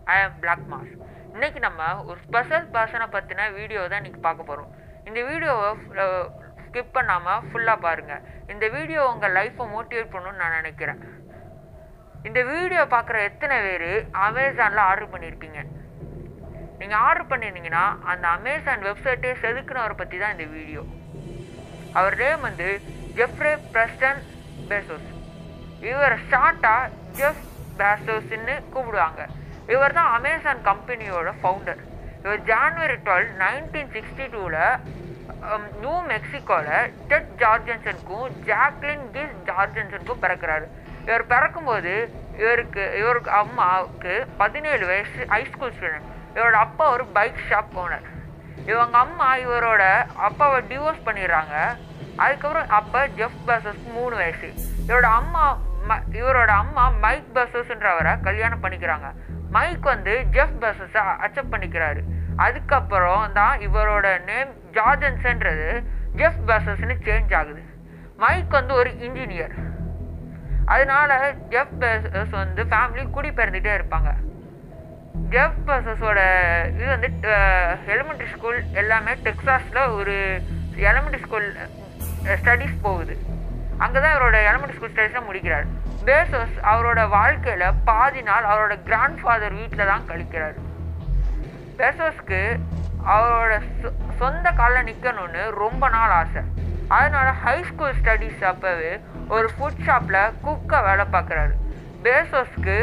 ஐ ஆம் black mass இன்னைக்கு நம்ம ஒரு ஸ்பெஷல் பர்சனை பற்றின வீடியோ தான் இன்னைக்கு பார்க்க போகிறோம் இந்த வீடியோவை ஸ்கிப் பண்ணாமல் ஃபுல்லாக பாருங்கள் இந்த வீடியோ உங்கள் லைஃப்பை மோட்டிவேட் பண்ணணும்னு நான் நினைக்கிறேன் இந்த வீடியோ பார்க்குற எத்தனை பேர் அமேசானில் ஆர்டர் பண்ணியிருப்பீங்க நீங்கள் ஆர்டர் பண்ணியிருந்தீங்கன்னா அந்த அமேசான் வெப்சைட்டே செதுக்குனவரை பற்றி தான் இந்த வீடியோ அவர் நேம் வந்து ஜெஃப்ரே பிரஸ்டன் பேசோஸ் இவர் ஷார்ட்டாக ஜெஃப் பேசோஸ்ன்னு கூப்பிடுவாங்க இவர் தான் அமேசான் கம்பெனியோட ஃபவுண்டர் இவர் ஜான்வரி டுவெல் நைன்டீன் சிக்ஸ்டி டூவில் நியூ மெக்சிகோவில் டெட் ஜார்ஜன்சனுக்கும் ஜாக்லின் கிஸ் ஜார்ஜன்சனுக்கும் பிறக்கிறாரு இவர் பிறக்கும்போது இவருக்கு இவருக்கு அம்மாவுக்கு பதினேழு வயசு ஹைஸ்கூல் ஸ்டூடெண்ட் இவரோட அப்பா ஒரு பைக் ஷாப் ஓனர் இவங்க அம்மா இவரோட அப்பாவை டிவோர்ஸ் பண்ணிடுறாங்க அதுக்கப்புறம் அப்போ ஜெஃப் பசஸ்க்கு மூணு வயசு இவரோட அம்மா ம இவரோட அம்மா மைக் பசஸ்ன்றவரை கல்யாணம் பண்ணிக்கிறாங்க மைக் வந்து ஜெஃப் பசஸை அக்செப்ட் பண்ணிக்கிறாரு அதுக்கப்புறம் தான் இவரோட நேம் ஜார்ஜன்ஸ்ன்றது ஜெஃப் பசஸ்ன்னு சேஞ்ச் ஆகுது மைக் வந்து ஒரு இன்ஜினியர் அதனால ஜெஃப் பசஸ் வந்து ஃபேமிலி குடிபெயர்ந்துட்டே இருப்பாங்க ஜெஃப் பசஸோட இது வந்து எலிமெண்ட்ரி ஸ்கூல் எல்லாமே டெக்ஸாஸில் ஒரு எலிமெண்ட்ரி ஸ்கூல் ஸ்டடீஸ் போகுது அங்கே தான் இவரோட எலிமெண்ட்ரி ஸ்கூல் ஸ்டடீஸை முடிக்கிறார் பேசோஸ் அவரோட வாழ்க்கையில் பாதி நாள் அவரோட கிராண்ட் ஃபாதர் வீட்டில் தான் கழிக்கிறார் பேசோஸ்க்கு அவரோட சொ- சொந்த காலில் நிற்கணும்னு ரொம்ப நாள் ஆசை அதனால ஹை ஸ்கூல் ஸ்டடீஸ் அப்போவே ஒரு ஃபுட் ஷாப்பில் குக்காக வேலை பார்க்குறாரு பேசோஸ்க்கு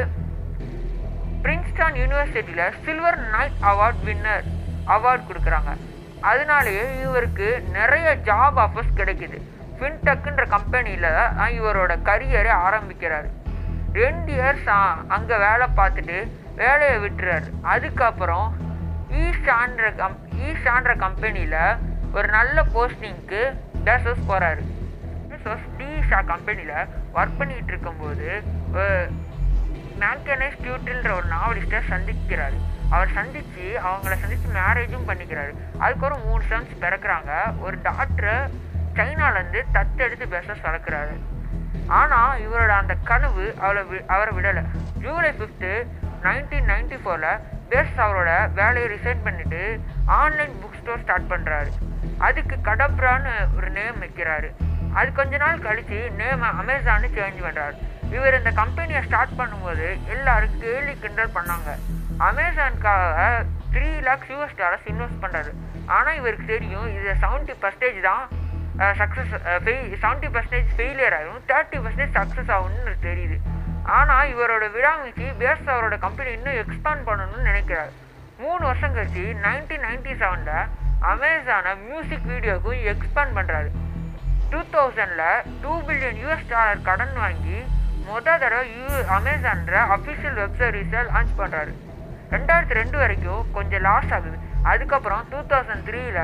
Princeton university silver knight award winner award கொடுக்குறாங்க அதனாலேயே இவருக்கு நிறைய ஜாப் ஆஃபர்ஸ் கிடைக்குது ஃபின்டெக்குன்ற கம்பெனியில் தான் இவரோட கரியரை ஆரம்பிக்கிறாரு ரெண்டு இயர்ஸ் அங்கே வேலை பார்த்துட்டு வேலையை விட்டுறாரு அதுக்கப்புறம் ஈஷான்ற கம் ஈஷான்ற கம்பெனியில் ஒரு நல்ல போஸ்டிங்க்கு பேசஸ் போகிறாரு பேசஸ் டீஷா கம்பெனியில் ஒர்க் பண்ணிகிட்டு இருக்கும்போது அஹ், மேங்கனைஸ் டியூட்டில்ன்ற ஒரு நாவலிஸ்ட்டை சந்திக்கிறாரு அவர் சந்தித்து அவங்கள சந்தித்து மேரேஜும் பண்ணிக்கிறாரு அதுக்கப்புறம் மூணு சன்ஸ் பிறக்கிறாங்க ஒரு டாக்டரை சைனாலேருந்து தத்தெடுத்து பெசஸ் வளர்க்குறாரு ஆனால் இவரோட அந்த கனவு அவளை வி அவரை விடலை ஜூலை ஃபிஃப்த்து நைன்டீன் நைன்டி ஃபோரில் பேஸ் அவரோட வேலையை ரிசைன் பண்ணிட்டு ஆன்லைன் புக் ஸ்டோர் ஸ்டார்ட் பண்ணுறாரு அதுக்கு கடப்ரான்னு ஒரு நேம் வைக்கிறாரு அது கொஞ்ச நாள் கழித்து நேம் அமேசான்னு சேஞ்ச் பண்ணுறாரு இவர் இந்த கம்பெனியை ஸ்டார்ட் பண்ணும்போது எல்லாரும் கேலி கிண்டல் பண்ணாங்க அமேசானுக்காக three lakhs US dollars invest பண்ணுறாரு ஆனால் இவருக்கு தெரியும் இது செவன்ட்டி பர்சன்டேஜ் தான் சக்ஸஸ் செவன்ட்டி பர்சன்டேஜ் ஃபெயிலியர் ஆகும் தேர்ட்டி பர்சன்டேஜ் சக்ஸஸ் ஆகும்னு தெரியுது ஆனால் இவரோட விடாமுயற்சி பேஸ் அவரோட கம்பெனி இன்னும் எக்ஸ்பாண்ட் பண்ணணும்னு நினைக்கிறாரு மூணு வருஷம் கழிச்சு நைன்டீன் நைன்டி செவனில் அமேசானை மியூசிக் வீடியோக்கும் எக்ஸ்பாண்ட் பண்ணுறாரு டூ தௌசண்டில் டூ பில்லியன் யூஎஸ் டாலர் கடன் வாங்கி மொத தடவை யூ அமேசான்ற அஃபிஷியல் வெப் சர்வீஸை லான்ச் பண்ணுறாரு ரெண்டாயிரத்தி ரெண்டு வரைக்கும் கொஞ்சம் லாஸ் ஆகுது அதுக்கப்புறம் டூ தௌசண்ட் த்ரீல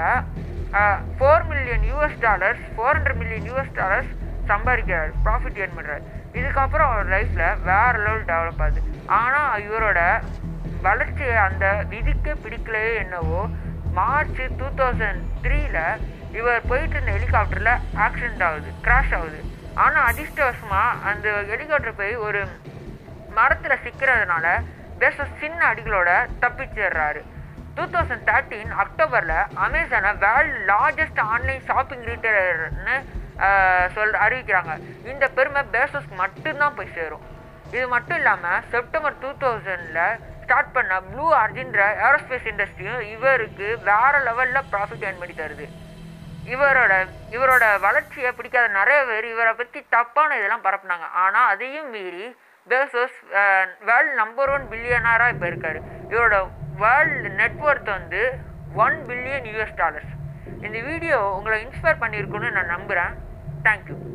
four million US dollars four hundred million US dollars சம்பாதிக்கிறார் ப்ராஃபிட் ஏர்ன் பண்ணுறாரு இதுக்கப்புறம் அவர் லைஃப்பில் வேறு லெவல் டெவலப் ஆகுது ஆனால் இவரோட வளர்ச்சியை அந்த விதிக்கே பிடிக்கலையே என்னவோ மார்ச் டூ தௌசண்ட் த்ரீல இவர் போயிட்டு இருந்த ஹெலிகாப்டரில் ஆக்சிடென்ட் ஆகுது கிராஷ் ஆகுது ஆனால் அதிர்ஷ்டவசமாக அந்த ஹெலிகாப்டர் போய் ஒரு மரத்தில் சிக்கிறதுனால பேச சின்ன அடிகளோட தப்பிச்சிடுறாரு டூ தௌசண்ட் தேர்ட்டீன் அக்டோபரில் அமேசானை வேர்ல்டு லார்ஜஸ்ட் ஆன்லைன் ஷாப்பிங் ரீட்டைலர்னு சொல் அறிவிக்கிறாங்க இந்த பெருமை பேசஸ்க்கு மட்டும்தான் போய் சேரும் இது மட்டும் இல்லாமல் செப்டம்பர் டூ தௌசண்டில் ஸ்டார்ட் பண்ண ப்ளூ ஆர்ஜின்ற ஏரோஸ்பேஸ் இண்டஸ்ட்ரியும் இவருக்கு வேறு லெவலில் ப்ராஃபிட் ஏர்ன் பண்ணி தருது இவரோட இவரோட வளர்ச்சியை பிடிக்காத நிறைய பேர் இவரை பற்றி தப்பான இதெல்லாம் பரப்புனாங்க ஆனால் அதையும் மீறி பேசோஸ் வேர்ல்டு நம்பர் ஒன் பில்லியனராக இப்போ இருக்காரு இவரோட வேர்ல்டு நெட்ஒர்த் வந்து ஒன் பில்லியன் யூஎஸ் டாலர்ஸ் இந்த வீடியோ உங்களை இன்ஸ்பயர் பண்ணியிருக்குன்னு நான் நம்புகிறேன் தேங்க்யூ